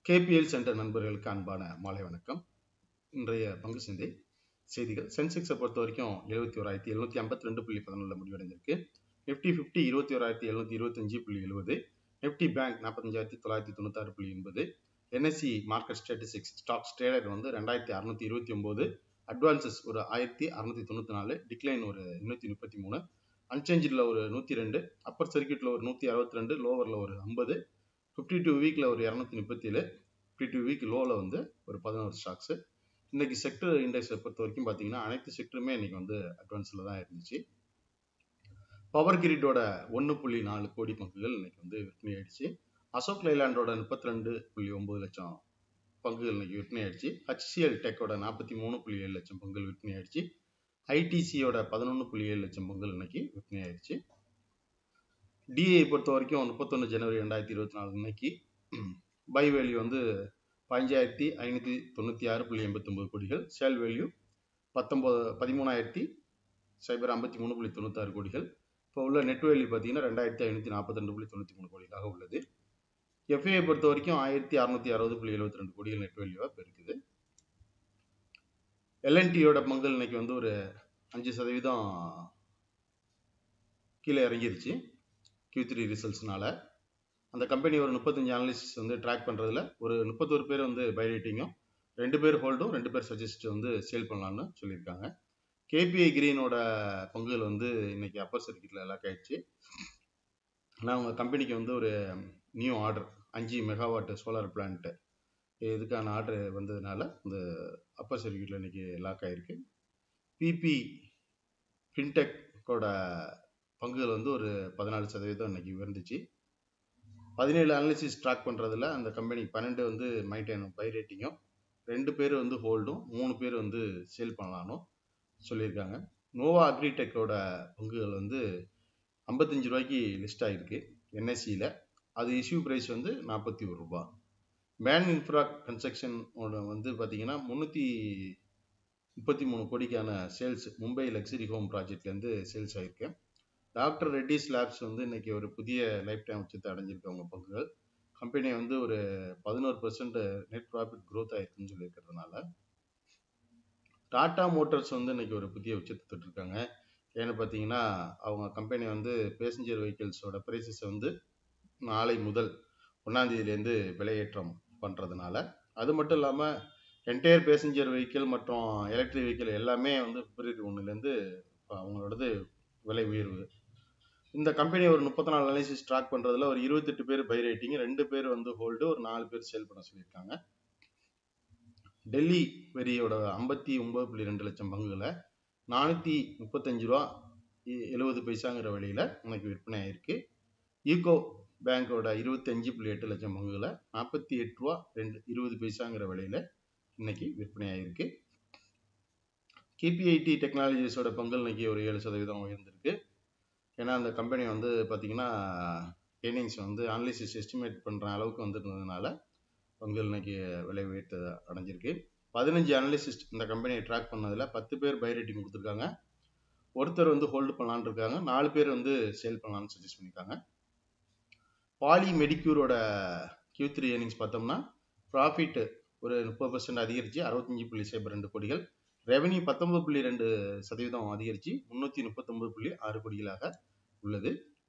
KPL centre நண்பர்களுக்கு அன்பான மாலை வணக்கம் இன்றைய பங்கு சந்தை செய்திகள் சென்செக்ஸை பொறுத்த வரைக்கும் எழுபத்தி ஓராயிரத்தி எழுநூத்தி ஐம்பத்தி ரெண்டு புள்ளி பதினொன்றில் முடிவடைந்திருக்கு நிஃப்டி ஃபிஃப்டி இருபத்தி ஓராயிரத்தி எழுநூத்தி இருபத்தஞ்சு புள்ளி எழுபது நிஃப்டி பேங்க் நாற்பத்தஞ்சாயிரத்தி தொள்ளாயிரத்தி தொண்ணூத்தாறு புள்ளி எண்பது NSC market statistics stocks trader வந்து ரெண்டாயிரத்தி அறுநூத்தி இருபத்தி ஒன்பது அட்வான்சஸ் ஒரு ஆயிரத்தி அறுநூத்தி தொண்ணூத்தி நாலு டிக்ளைன் ஒரு எண்ணூத்தி முப்பத்தி மூணு அன்சேஞ்சில் ஒரு நூற்றி ரெண்டு அப்பர் சர்க்கியூட்டில் ஒரு நூற்றி அறுபத்தி ரெண்டு லோவரில் ஒரு ஐம்பது ஃபிஃப்டி டூ வீக்கில் ஒரு இரநூத்தி முப்பத்தி ஏழு ஃபிஃப்டி டூ வீக் லோவில் வந்து ஒரு பதினோரு ஸ்டாக்ஸு இன்னைக்கு செக்டர் இண்டெக்ஸை பொறுத்த வரைக்கும் பார்த்தீங்கன்னா அனைத்து செக்டருமே இன்னைக்கு வந்து அட்வான்ஸில் தான் இருந்துச்சு பவர் கிரிட்டோட ஒன்று புள்ளி நாலு கோடி பங்குகள் இன்னைக்கு வந்து விற்பனை ஆயிடுச்சு அசோக் லைலாண்டோட முப்பத்தி ரெண்டு புள்ளி ஒம்பது லட்சம் பங்குகள் இன்னைக்கு விற்பனை ஆயிடுச்சு ஹச்சிஎல் டெக்கோட நாற்பத்தி மூணு புள்ளி ஏழு லட்சம் பங்குகள் விற்பனை ஆயிடுச்சு ஐடிசியோட பதினொன்று புள்ளி ஏழு லட்சம் பங்குகள் இன்னைக்கு விற்பனை ஆயிடுச்சு டிஐ பொறுத்த வரைக்கும் முப்பத்தொன்று ஜனவரி ரெண்டாயிரத்தி இருபத்தி நாலு இன்னைக்கு பை வேல்யூ வந்து பதினஞ்சாயிரத்தி ஐநூற்றி தொண்ணூற்றி ஆறு புள்ளி எண்பத்தொம்பது கோடிகள் சேல் வேல்யூ பத்தொம்போது பதிமூணாயிரத்தி சைபர் ஐம்பத்தி மூணு புள்ளி தொண்ணூத்தாறு கோடிகள் இப்போ உள்ள நெட் வேல்யூ பார்த்தீங்கன்னா ரெண்டாயிரத்தி ஐநூற்றி நாற்பத்தி ரெண்டு புள்ளி தொண்ணூற்றி மூணு கோடிகளாக உள்ளது எஃப்ஐஐ பொறுத்த வரைக்கும் ஆயிரத்தி அறுநூத்தி அறுபது புள்ளி எழுபத்தி ரெண்டு கோடிகள் நெட் வேல்யூவாக இப்போ இருக்குது எல்என்டியோட பங்குகள் இன்னைக்கு வந்து ஒரு அஞ்சு சதவீதம் கீழே இறங்கிருச்சு கியூ த்ரீ ரிசல்ட்ஸ்னால அந்த கம்பெனி ஒரு முப்பத்தஞ்சு அனலிசிஸ் வந்து ட்ராக் பண்ணுறதுல ஒரு முப்பத்தோரு பேர் வந்து பை ரேட்டிங்கும் ரெண்டு பேர் ஹோல்டும் ரெண்டு பேர் சஜஸ்ட் வந்து சேல் பண்ணலான்னு சொல்லியிருக்காங்க கேபிஐ கிரீனோட பங்குகள் வந்து இன்னைக்கு அப்பர் சர்க்கியூட்டில் லாக் ஆயிடுச்சு ஆனால் அவங்க கம்பெனிக்கு வந்து ஒரு நியூ ஆர்டர் அஞ்சு மெகாவாட் சோலார் பிளான்ட்டு இதுக்கான ஆர்டர் வந்ததுனால இந்த அப்பர் சர்க்கியூட்டில் இன்னைக்கு லாக் ஆகிருக்கு பிபி ஃபின்டெக்கோட பங்குகள் வந்து ஒரு பதினாலு சதவீதம் இன்னைக்கு உயர்ந்துச்சு பதினேழு அனாலிசிஸ் ட்ராக் பண்ணுறதுல அந்த கம்பெனி பன்னெண்டு வந்து மைண்டைன் பை ரேட்டிங்கும் ரெண்டு பேர் வந்து ஹோல்டும் மூணு பேர் வந்து சேல் பண்ணலானும் சொல்லியிருக்காங்க நோவா அக்ரிடெக்கோட பங்குகள் வந்து ஐம்பத்தஞ்சு ரூபாய்க்கு லிஸ்ட் ஆகிருக்கு என்எஸ்சியில் அது இஷ்யூ ப்ரைஸ் வந்து நாற்பத்தி ஒரு ரூபா மேன் இன்ஃப்ரா கன்ஸ்ட்ரக்ஷன் வந்து பார்த்தீங்கன்னா முந்நூற்றி முப்பத்தி மூணு கோடிக்கான சேல்ஸ் மும்பை லக்ஸரி ஹோம் ப்ராஜெக்ட்லேருந்து சேல்ஸ் ஆகிருக்கு டாக்டர் ரெட்டிஸ் லேப்ஸ் வந்து இன்னைக்கு ஒரு புதிய லைஃப் டைம் உச்சத்தை அடைஞ்சிருக்கவங்க பங்குகள் கம்பெனி வந்து ஒரு பதினோரு பர்சன்ட் நெட் ப்ராஃபிட் க்ரோத் ஆயிருக்குன்னு சொல்லியிருக்கிறதுனால டாடா மோட்டார்ஸ் வந்து இன்னைக்கு ஒரு புதிய உச்சத்தை தொட்டிருக்காங்க ஏன்னு பார்த்தீங்கன்னா அவங்க கம்பெனி வந்து பேசஞ்சர் வெஹிக்கிள்ஸோட ப்ரைஸஸை வந்து நாளை முதல் ஒன்றாந்தேதியிலேருந்து விலையேற்றம் பண்ணுறதுனால அது மட்டும் இல்லாமல் என்டையர் பேசஞ்சர் வெஹிக்கிள் மற்றும் எலக்ட்ரிக் வெஹிக்கிள் எல்லாமே வந்து பிப்ரவரி ஒன்றுலேருந்து அவங்களோடது விலை உயர்வு இந்த கம்பெனி ஒரு முப்பத்தி நாலு அனாலிசிஸ் ட்ராக் பண்ணுறதுல ஒரு இருபத்தெட்டு பேர் பை ரேட்டிங் ரெண்டு பேர் வந்து ஹோல்டு ஒரு நாலு பேர் சேல் பண்ண சொல்லியிருக்காங்க டெல்லி வெரியோட ஐம்பத்தி ஒன்பது புள்ளி ரெண்டு லட்சம் பங்குகளை நானூற்றி முப்பத்தஞ்சு ரூபா எழுபது பைசாங்கிற விலையில் இன்னைக்கு விற்பனை ஆயிருக்கு ஈகோ பேங்கோட இருபத்தஞ்சு புள்ளி எட்டு லட்சம் பங்குகளை நாற்பத்தி எட்டு ரூபா ரெண்டு இருபது பைசாங்கிற விலையில் இன்னைக்கு விற்பனை ஆயிருக்கு கேபிஐடி டெக்னாலஜிஸோட பங்கு இன்னைக்கு ஒரு ஏழு சதவீதம் உயர்ந்திருக்கு ஏன்னா அந்த கம்பெனி வந்து பார்த்தீங்கன்னா ஏர்னிங்ஸ் வந்து அனலிசிஸ் எஸ்டிமேட் பண்ணுற அளவுக்கு வந்துருந்ததுனால பங்குகள் இன்னைக்கு விலை உயர்த்த அடைஞ்சிருக்கு பதினஞ்சு அனலிசிஸ்ட் இந்த கம்பெனியை ட்ராக் பண்ணதில் பத்து பேர் பை ரேட்டிங் கொடுத்துருக்காங்க ஒருத்தர் வந்து ஹோல்டு பண்ணலான்னு இருக்காங்க நாலு பேர் வந்து சேல் பண்ணலான்னு சஜஸ்ட் பண்ணியிருக்காங்க பாலி மெடிக்யூரோட கியூ த்ரீ ஏர்னிங்ஸ் பார்த்தோம்னா ப்ராஃபிட் ஒரு முப்பது பர்சன்ட் அதிகரித்து அறுபத்தஞ்சு புள்ளி சைபர் ரெண்டு கோடிகள் ரெவன்யூ பத்தொன்பது புள்ளி ரெண்டு சதவீதம் அதிகரித்து முந்நூற்றி முப்பத்தொன்பது புள்ளி ஆறு கோடிகளாக உள்ளது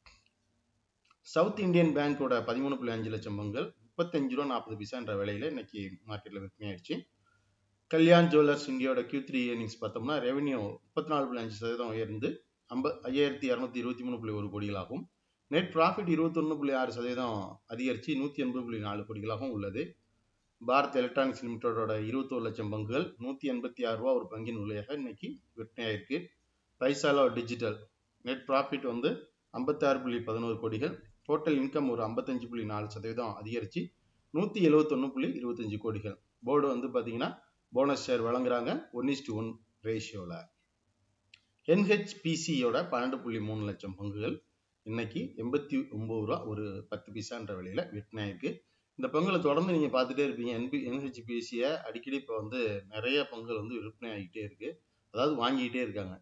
சவுத் இந்தியன் பேங்கோட பதிமூணு புள்ளி அஞ்சு லட்சம் பங்குகள் முப்பத்தஞ்சு ரூபா நாற்பது பைசான்ற விலையில இன்னைக்கு மார்க்கெட்டில் விற்பனை ஆயிடுச்சு கல்யாண் ஜுவல்லர்ஸ் இந்தியாவோட கியூ த்ரீ ஏர்னிங்ஸ் பார்த்தோம்னா ரெவன்யூ முப்பத்தி நாலு புள்ளி அஞ்சு சதவீதம் உயர்ந்து ஐம்ப ஐயாயிரத்தி இரநூத்தி இருபத்தி மூணு புள்ளி ஒரு கோடிகளாகும் நெட் ப்ராஃபிட் இருபத்தொன்று புள்ளி ஆறு சதவீதம் அதிகரித்து நூற்றி எண்பது புள்ளி நாலு கோடிகளாகவும் உள்ளது பாரத் எலக்ட்ரானிக்ஸ் லிமிடெடோட இருபத்தோரு லட்சம் பங்குகள் நூற்றி எண்பத்தி ஆறு ரூபா ஒரு பங்கின் விலையாக இன்னைக்கு விற்பனை ஆயிருக்கு பைசாலா டிஜிட்டல் நெட் ப்ராஃபிட் வந்து ஐம்பத்தாறு புள்ளி பதினோரு கோடிகள் டோட்டல் இன்கம் ஒரு ஐம்பத்தஞ்சு புள்ளி நாலு சதவீதம் அதிகரித்து நூற்றி எழுபத்தொன்று புள்ளி இருபத்தஞ்சு கோடிகள் போர்டு வந்து பார்த்தீங்கன்னா போனஸ் ஷேர் வழங்குறாங்க ஒன் இஸ்டு ஒன் ரேஷியோவில் என்ஹெச்பிசியோட பன்னெண்டு புள்ளி மூணு லட்சம் பங்குகள் இன்னைக்கு எண்பத்தி ஒம்பது ரூபா ஒரு பத்து பைசான்ற விலையில் விற்பனை ஆயிருக்கு இந்த பங்குகளை தொடர்ந்து நீங்கள் பார்த்துட்டே இருப்பீங்க என்பி என்ஹெச்பிசியை அடிக்கடி இப்போ வந்து நிறைய பங்குகள் வந்து விற்பனை ஆகிட்டே இருக்கு அதாவது வாங்கிக்கிட்டே இருக்காங்க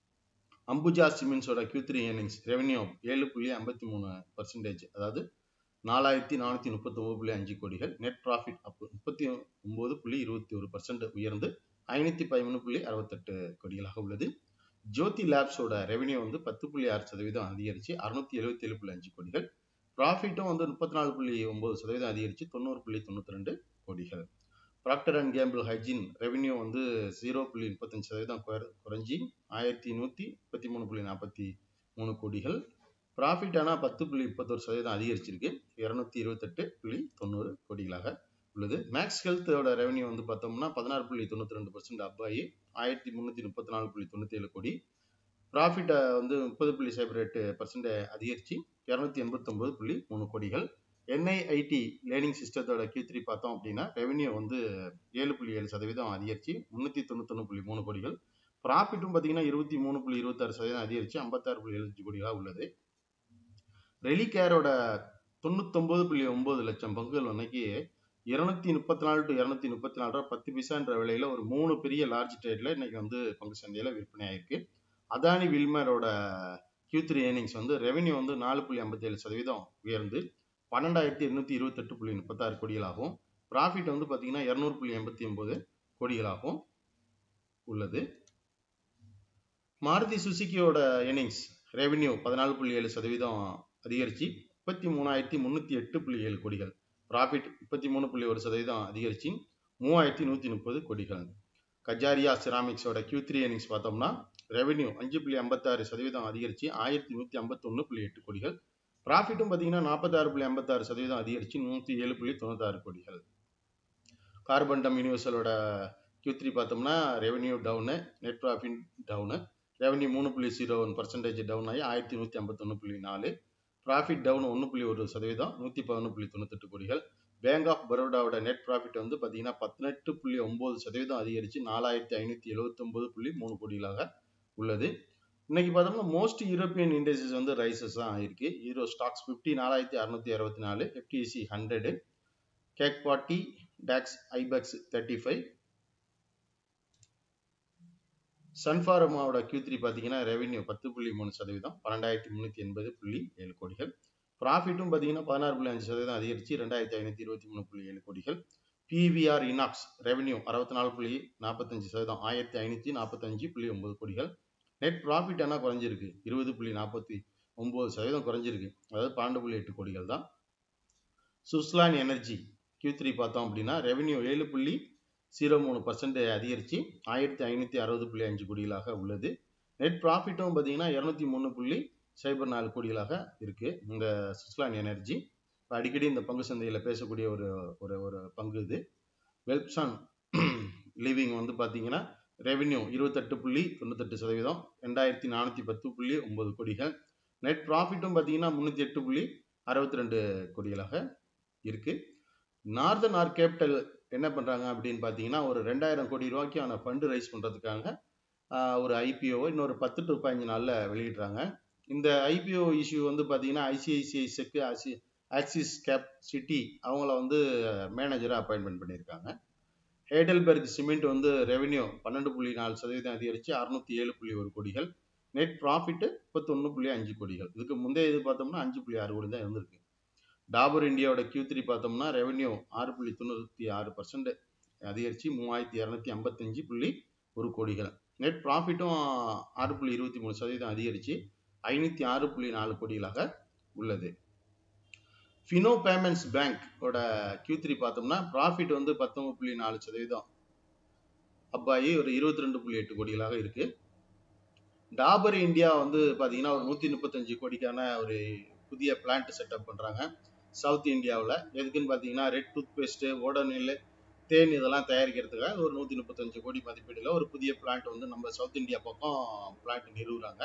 அம்புஜா சிமெண்ட்ஸோட கியூ த்ரீ ஏர்னிங்ஸ் ரெவன்யூ ஏழு புள்ளி ஐம்பத்தி மூணு பர்சன்டேஜ் அதாவது நாலாயிரத்தி நானூற்றி முப்பத்தொம்பது புள்ளி அஞ்சு கோடிகள் நெட் ப்ராஃபிட் அப் முப்பத்தி ஒம்பது புள்ளி இருபத்தி ஒரு பர்சன்ட் உயர்ந்து ஐநூற்றி பதிமூணு புள்ளி அறுபத்தெட்டு கோடிகளாக உள்ளது ஜோதி லேப்ஸோட ரெவென்யூ வந்து பத்து புள்ளி ஆறு சதவீதம் அதிகரித்து அறுநூத்தி எழுபத்தி ஏழு புள்ளி அஞ்சு கோடிகள் ப்ராஃபிட்டும் வந்து முப்பத்தி நாலு புள்ளி ஒம்பது சதவீதம் அதிகரித்து தொண்ணூறு புள்ளி தொண்ணூற்றி ரெண்டு கோடிகள் Procter and Gamble hygiene revenue வந்து ஜீரோ புள்ளி முப்பத்தஞ்சு சதவீதம் குறைஞ்சி ஆயிரத்தி நூற்றி முப்பத்தி மூணு புள்ளி நாற்பத்தி மூணு கோடிகள் ப்ராஃபிட் ஆனால் பத்து புள்ளி முப்பத்தொரு சதவீதம் அதிகரிச்சிருக்கு இரநூத்தி இருபத்தெட்டு புள்ளி தொண்ணூறு கோடிகளாக உள்ளது மேக்ஸ் ஹெல்த்தோட ரெவன்யூ வந்து பார்த்தோம்னா பதினாறு புள்ளி தொண்ணூற்றி ரெண்டு பர்சன்ட் அப் ஆகி ஆயிரத்தி முந்நூற்றி முப்பத்தி நாலு புள்ளி தொண்ணூற்றி ஏழு கோடி ப்ராஃபிட்டை வந்து முப்பது புள்ளி சைபர் எட்டு பர்சன்ட் அதிகரித்து இரநூத்தி எண்பத்தொம்பது புள்ளி மூணு கோடிகள் என்ஐஐடி லேர்னிங் சிஸ்டத்தோட கியூ த்ரீ பார்த்தோம் அப்படின்னா ரெவன்யூ வந்து ஏழு புள்ளி ஏழு சதவீதம் அதிகரித்து முந்நூற்றி தொண்ணூத்தொன்று புள்ளி மூணு கோடிகள் ப்ராஃபிட்டும் பார்த்தீங்கன்னா இருபத்தி மூணு புள்ளி இருபத்தாறு சதவீதம் அதிகரித்து ஐம்பத்தாறு புள்ளி எழுபத்தி கோடிகளாக உள்ளது ரெலிகேரோட தொண்ணூத்தொம்பது புள்ளி ஒம்பது லட்சம் பங்குகள் அன்னைக்கு இருநூத்தி முப்பத்தி நாலு டு இருநூத்தி முப்பத்தி நாலு ரூபா பத்து பைசான்ற விலையில ஒரு மூணு பெரிய லார்ஜ் ட்ரேட்ல இன்னைக்கு வந்து பங்கு சந்தையில விற்பனை ஆயிருக்கு அதானி வில்மரோட கியூ த்ரீ ஏர்னிங்ஸ் வந்து ரெவென்யூ வந்து நாலு புள்ளி ஐம்பத்தி ஏழு சதவீதம் உயர்ந்து பன்னெண்டாயிரத்தி எண்ணூத்தி இருபத்தெட்டு புள்ளி முப்பத்தாறு கோடிகளாகும் ப்ராஃபிட் வந்து பார்த்தீங்கன்னா இரநூறு புள்ளி எண்பத்தி ஒன்பது கோடிகளாகவும் உள்ளது மாருதி சுசுக்கியோட ஏர்னிங்ஸ் ரெவென்யூ பதினாலு புள்ளி ஏழு சதவீதம் அதிகரித்து முப்பத்தி மூணாயிரத்தி முந்நூற்றி எட்டு புள்ளி ஏழு கோடிகள் ப்ராஃபிட் முப்பத்தி மூணு புள்ளி ஒரு சதவீதம் அதிகரித்து மூவாயிரத்தி நூற்றி முப்பது கோடிகள் கஜாரியா செராமிக்ஸோட கியூ த்ரீ ஏர்னிங்ஸ் பார்த்தோம்னா ரெவென்யூ அஞ்சு புள்ளி ஐம்பத்தாறு சதவீதம் அதிகரித்து ஆயிரத்தி நூற்றி ஐம்பத்தொன்று புள்ளி எட்டு கோடிகள் ப்ராஃபிட்டும் பார்த்தீங்கன்னா நாற்பத்தாறு புள்ளி ஐம்பத்தாறு சதவீதம் அதிகரித்து நூற்றி ஏழு புள்ளி தொண்ணூத்தாறு கோடிகள் கார்பன்டம் யூனிவர்சலோட கியூ த்ரீ பார்த்தோம்னா revenue down net profit down revenue மூணு புள்ளி ஜீரோ ஒன் பர்சன்டேஜ் டவுன் ஆகி ஆயிரத்தி நூற்றி ஐம்பத்தொன்று புள்ளி நாலு ப்ராஃபிட் டவுன் ஒன்று புள்ளி ஒரு சதவீதம் நூற்றி பதினொன்று புள்ளி தொண்ணூத்தெட்டு கோடிகள் பேங்க் ஆஃப் பரோடாவோட நெட் ப்ராஃபிட் வந்து பார்த்தீங்கன்னா பதினெட்டு புள்ளி ஒம்பது சதவீதம் அதிகரித்து நாலாயிரத்தி ஐநூற்றி எழுபத்தொம்பது புள்ளி மூணு கோடிகளாக உள்ளது இன்னைக்கு பார்த்தோம்னா மோஸ்ட் யூரோப்பியன் இண்டஸ்ட்ரீஸ் வந்து ரைசஸ் தான் ஆயிருக்கு ஹீரோ ஸ்டாக்ஸ் ஃபிஃப்டி நாலாயிரத்தி அறுநூத்தி அறுபத்தி நாலு FTC hundred CAC forty DAX IBEX thirty five சன்ஃபார்மாவோட கியூ த்ரீ பார்த்தீங்கன்னா ரெவென்யூ பத்து புள்ளி மூணு சதவீதம் பன்னெண்டாயிரத்தி முந்நூற்றி எண்பது புள்ளி ஏழு கோடிகள் ப்ராஃபிட்டும் பார்த்தீங்கன்னா பதினாறு புள்ளி அஞ்சு சதவீதம் அதிகரித்து ரெண்டாயிரத்தி ஐநூற்றி இருபத்தி மூணு புள்ளி ஏழு கோடிகள் பிவிஆர் இனாக்ஸ் ரெவென்யூ அறுபத்தி நாலு புள்ளி நாற்பத்தஞ்சு சதவீதம் ஆயிரத்தி ஐநூற்றி நாற்பத்தஞ்சு புள்ளி ஒன்பது கோடிகள் நெட் ப்ராஃபிட் ஆனால் குறைஞ்சிருக்கு இருபது புள்ளி நாற்பத்தி ஒம்பது சதவீதம் குறைஞ்சிருக்கு அதாவது பன்னெண்டு புள்ளி எட்டு கோடிகள் தான் சுஸ்லான் எனர்ஜி கியூ த்ரீ பார்த்தோம் அப்படின்னா ரெவென்யூ ஏழு புள்ளி ஜீரோ மூணு பர்சன்ட் அதிகரித்து ஆயிரத்தி ஐநூற்றி அறுபது புள்ளி அஞ்சு கோடிகளாக உள்ளது நெட் ப்ராஃபிட்டும் பார்த்தீங்கன்னா இரநூத்தி மூணு புள்ளி சைபர் நாலு கோடிகளாக இருக்குது இந்த சுஸ்லான் எனர்ஜி இப்போ அடிக்கடி இந்த பங்கு சந்தையில் பேசக்கூடிய ஒரு ஒரு ஒரு பங்கு இது வெல்ப்சான் லிவிங் வந்து பார்த்தீங்கன்னா ரெவென்யூ இருபத்தெட்டு புள்ளி தொண்ணூத்தெட்டு சதவீதம் ரெண்டாயிரத்தி நானூற்றி பத்து புள்ளி ஒம்பது கோடிகள் நெட் ப்ராஃபிட்டும் பார்த்தீங்கன்னா முந்நூற்றி எட்டு புள்ளி அறுபத்தி ரெண்டு கோடிகளாக இருக்குது நார்தன் ஆர் கேபிட்டல் என்ன பண்ணுறாங்க அப்படின்னு பார்த்தீங்கன்னா ஒரு ரெண்டாயிரம் கோடி ரூபாய்க்கான ஃபண்டு ரைஸ் பண்ணுறதுக்காக ஒரு ஐபிஓவை இன்னொரு பத்து டு பதினஞ்சு நாளில் வெளியிடுறாங்க இந்த ஐபிஓ இஷ்யூ வந்து பார்த்தீங்கன்னா ஐசிஐசிஐ செக்கு ஆசி ஆக்சிஸ் கேப் சிட்டி அவங்கள வந்து மேனேஜராக அப்பாயின்மெண்ட் பண்ணியிருக்காங்க ஹேடல்பெர்க் சிமெண்ட் வந்து ரெவென்யூ பன்னெண்டு புள்ளி நாலு சதவீதம் அதிகரித்து அறுநூத்தி ஏழு புள்ளி ஒரு கோடிகள் நெட் ப்ராஃபிட்டு முப்பத்தொன்று புள்ளி அஞ்சு கோடிகள் இதுக்கு முந்தைய இது பார்த்தோம்னா அஞ்சு புள்ளி ஆறு கோடி தான் இருந்திருக்கு டாபர் இந்தியாவோட கியூ த்ரீ பார்த்தோம்னா ரெவென்யூ ஆறு புள்ளி தொண்ணூற்றி ஆறு பர்சன்ட் அதிகரித்து மூவாயிரத்தி இரநூத்தி ஐம்பத்தஞ்சு புள்ளி ஒரு கோடிகள் நெட் ப்ராஃபிட்டும் ஆறு புள்ளி இருபத்தி மூணு சதவீதம் அதிகரித்து ஐநூற்றி ஆறு புள்ளி நாலு கோடிகளாக உள்ளது ஃபினோ பேமெண்ட்ஸ் பேங்க்கோட கியூ த்ரீ பார்த்தோம்னா ப்ராஃபிட் வந்து பத்தொம்பது புள்ளி நாலு சதவீதம் அப்பாயி ஒரு இருபத்தி ரெண்டு புள்ளி எட்டு கோடிகளாக இருக்கு டாபர் இந்தியா வந்து பார்த்தீங்கன்னா ஒரு நூற்றி முப்பத்தஞ்சு கோடிக்கான ஒரு புதிய பிளான்ட் செட்டப் பண்ணுறாங்க சவுத் இந்தியாவில் எதுக்குன்னு பார்த்தீங்கன்னா ரெட் டூத் பேஸ்ட்டு ஓடோனில் தேன் இதெல்லாம் தயாரிக்கிறதுக்காக ஒரு நூற்றி முப்பத்தஞ்சு கோடி மதிப்பீடில் ஒரு புதிய பிளான்ட் வந்து நம்ம சவுத் இந்தியா பக்கம் பிளான்ட் நிறுவுறாங்க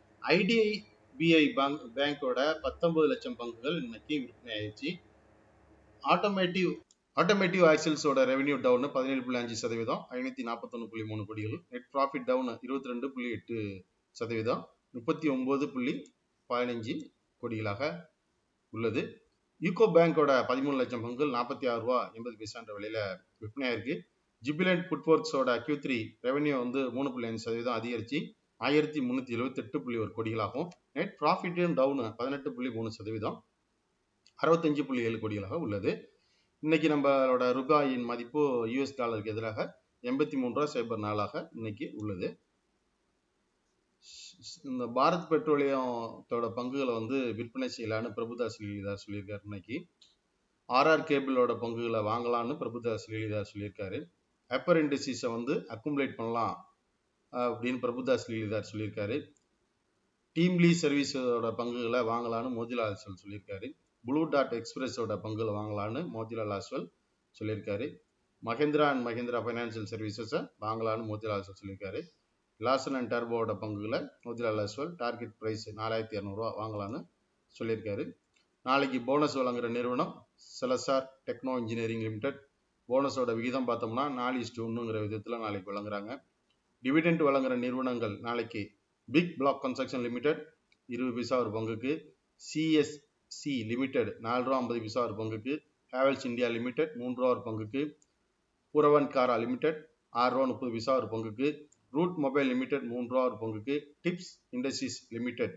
ஐடிபிஐ பேங்க் பேங்கோட பத்தொன்பது லட்சம் பங்குகள் இன்னைக்கு விற்பனை ஆயிடுச்சு ஆட்டோமேட்டிவ் ஆட்டோமேட்டிவ் ஆக்சில்ஸோட ரெவென்யூ டவுன் பதினேழு புள்ளி அஞ்சு சதவீதம் ஐநூற்றி நாற்பத்தொன்று புள்ளி மூணு கோடிகள் நெட் ப்ராஃபிட் டவுன் இருபத்தி ரெண்டு புள்ளி எட்டு சதவீதம் முப்பத்தி ஒம்பது புள்ளி பதினஞ்சு கோடிகளாக உள்ளது யூகோ பேங்கோட பதிமூணு லட்சம் பங்குகள் நாற்பத்தி ஆறு ரூபா எண்பது பைசான்ற விலையில விற்பனையாயிருக்கு ஜிபிலண்ட் ஃபுட்வொர்க்ஸோட கியூ த்ரீ ரெவென்யூ வந்து மூணு புள்ளி அஞ்சு சதவீதம் அதிகரித்து ஆயிரத்தி முந்நூற்றி எழுபத்தெட்டு புள்ளி ஒரு கோடிகளாகும் நெட் ப்ராஃபிட்டும் டவுனு பதினெட்டு புள்ளி மூணு சதவீதம் அறுபத்தஞ்சு புள்ளி ஏழு கோடிகளாக உள்ளது இன்னைக்கு நம்மளோட ரூபாயின் மதிப்பு யூஎஸ் டாலருக்கு எதிராக எண்பத்தி மூணு ரூபா சைபர் நாளாக இன்னைக்கு உள்ளது இந்த பாரத் பெட்ரோலியத்தோட பங்குகளை வந்து விற்பனை செய்யலான்னு பிரபுதாஸ் லீலிதார் சொல்லியிருக்காரு இன்னைக்கு ஆர்ஆர் கேபிளோட பங்குகளை வாங்கலான்னு பிரபுதாஸ் லீலிதார் சொல்லியிருக்காரு அப்பர் இண்டஸ்ட்ரீஸை வந்து அக்குமுலேட் பண்ணலாம் அப்படின்னு பிரபுதாஸ் லீலிதார் சொல்லியிருக்காரு டீம்லி சர்வீஸோட பங்குகளை வாங்கலான்னு மோதிலால் அஸ்வல் சொல்லியிருக்காரு ப்ளூ டாட் எக்ஸ்பிரஸோட பங்குகளை வாங்கலான்னு மோதிலால் அஸ்வல் சொல்லியிருக்காரு மகேந்திரா அண்ட் மகேந்திரா ஃபைனான்சியல் சர்வீசஸை வாங்கலான்னு மோதிலால் அஸ்வல் சொல்லியிருக்காரு லாசன் அண்ட் டர்போட பங்குகளை மோதிலால் அஸ்வல் டார்கெட் ப்ரைஸ் நாலாயிரத்தி இரநூறுவா வாங்கலான்னு சொல்லியிருக்காரு நாளைக்கு போனஸ் வழங்குற நிறுவனம் செலசார் டெக்னோ இன்ஜினியரிங் லிமிடெட் போனஸோட விகிதம் பார்த்தோம்னா நாலு இஸ்டு ஒன்றுங்கிற விதத்தில் நாளைக்கு வழங்குறாங்க டிவிடெண்ட் வழங்குற நிறுவனங்கள் நாளைக்கு பிக் பிளாக் கன்ஸ்ட்ரக்ஷன் லிமிடெட் இருபது பைசா ஒரு பங்குக்கு சிஎஸ்சி லிமிடெட் நாலு ரூபா ஐம்பது பைசா ஒரு பங்குக்கு ஹேவல்ஸ் இந்தியா லிமிடெட் மூன்று ரூபா ஒரு பங்குக்கு புரவன் காரா லிமிடெட் ஆறு ரூபா முப்பது பைசா ஒரு பங்குக்கு ரூட் மொபைல் லிமிடெட் மூன்று ரூபா ஒரு பங்குக்கு டிப்ஸ் இண்டஸ்ட்ரீஸ் லிமிடெட்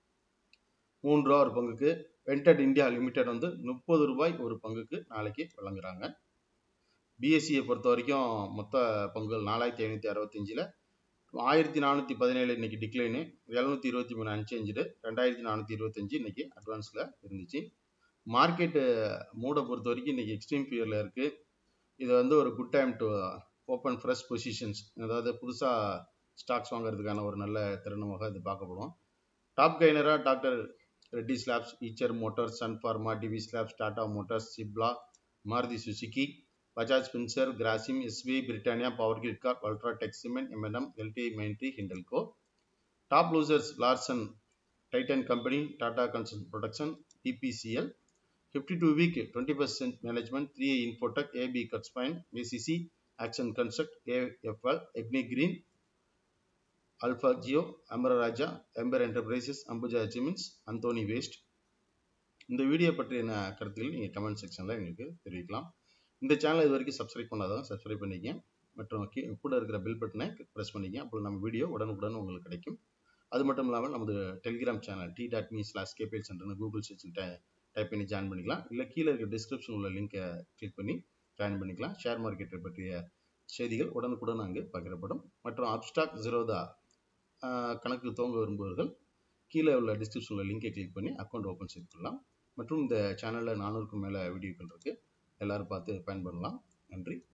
மூன்று ரூபா ஒரு பங்குக்கு வெண்டட் இந்தியா லிமிடெட் வந்து முப்பது ரூபாய் ஒரு பங்குக்கு நாளைக்கு வழங்குறாங்க பிஎஸ்சியை பொறுத்த வரைக்கும் மொத்த பங்குகள் நாலாயிரத்தி ஐநூற்றி அறுபத்தஞ்சில் ஆயிரத்தி நானூற்றி பதினேழு இன்னைக்கு டிக்ளைனு எழுநூற்றி இருபத்தி மூணு அன்சேஞ்சு ரெண்டாயிரத்தி நானூற்றி இருபத்தஞ்சி இன்னைக்கு அட்வான்ஸில் இருந்துச்சு மார்க்கெட்டு மூடை பொறுத்த வரைக்கும் இன்னைக்கு எக்ஸ்ட்ரீம் ஃபியரில் இருக்குது இது வந்து ஒரு good time to open fresh positions அதாவது புதுசாக ஸ்டாக்ஸ் வாங்குறதுக்கான ஒரு நல்ல தருணமாக இது பார்க்கப்படும் டாப் கைனராக doctor Reddy labs Eicher motors sun pharma Divi's labs Tata motors Cipla Maruti Suzuki Bajaj finserv Grasim SV Britannia power grid corp ultra tech cement MNM LT Mindtree Hindalco top losers Larsen Titan company Tata consumer production TPCL fifty two week twenty percent management three infotech AB கட்ஸ்பைன் ACC action construct AFL எக்னி green alpha Jio Amararaja amber enterprises Ambuja cements Anthony waste இந்த video பற்றின கருத்துக்கள் நீங்கள் comment செக்ஷனில் எங்களுக்கு தெரிவிக்கலாம் இந்த சேனல் இது வரைக்கும் சப்ஸ்கிரைப் பண்ணாதவங்க சப்ஸ்கிரைப் பண்ணிக்க மற்றும் கூட இருக்கிற பெல் பட்டனை ப்ரெஸ் பண்ணிக்க அப்போ நம்ம வீடியோ உடனுக்குடன் உங்களுக்கு கிடைக்கும் அது மட்டும் இல்லாமல் நமது telegram channel T dot me slash KPL சென்டர்னு கூகுள் சர்ச் டைப் பண்ணி ஜாயின் பண்ணிக்கலாம் இல்லை கீழே இருக்க டிஸ்கிரிப்ஷன் உள்ள லிங்கை கிளிக் பண்ணி ஜாயின் பண்ணிக்கலாம் ஷேர் மார்க்கெட்டை பற்றிய செய்திகள் உடனுக்குடன் அங்கு பகிரப்படும் மற்றும் அப்ஸ்டாக் ஜீரோதா கணக்கு துவங்க விரும்புவர்கள் கீழே உள்ள டிஸ்கிரிப்ஷனில் லிங்கை கிளிக் பண்ணி அக்கௌண்ட் ஓப்பன் செய்து கொள்ளலாம் மற்றும் இந்த சேனலில் நானூறுக்கும் மேலே வீடியோக்கள் இருக்குது எல்லோரும் பார்த்து பயன்படலாம் நன்றி